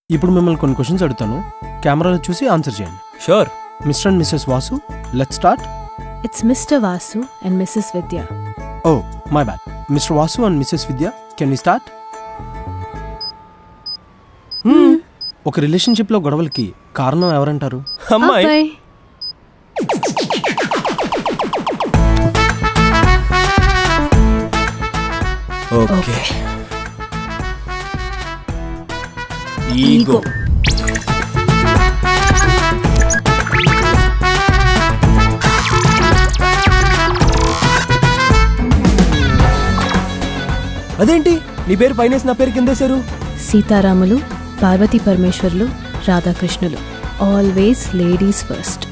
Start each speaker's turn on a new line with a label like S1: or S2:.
S1: ఇప్పుడు మిమ్మల్ని కొన్ని క్వశ్చన్స్ అడుగుతాను కెమెరాలో చూసి ఆన్సర్ చేయండి
S2: sure
S1: mister and missus Vasu let start
S3: It's Mr. Vasu and Mrs. Vidya.
S1: Oh my bad mister Vasu and missus Vidya can we start ఒక రిలేషన్షిప్లో గొడవలకి కారణం ఎవరంటారు
S2: అమ్మాయి
S3: Abbai.
S2: Okay
S3: Okay.
S2: ఈగో అదేంటి నీ పేరు పైనేసి నా పేరు కిందేశారు
S3: సీతారాములు పార్వతీ పరమేశ్వర్లు రాధాకృష్ణులు ఆల్వేస్ లేడీస్ ఫస్ట్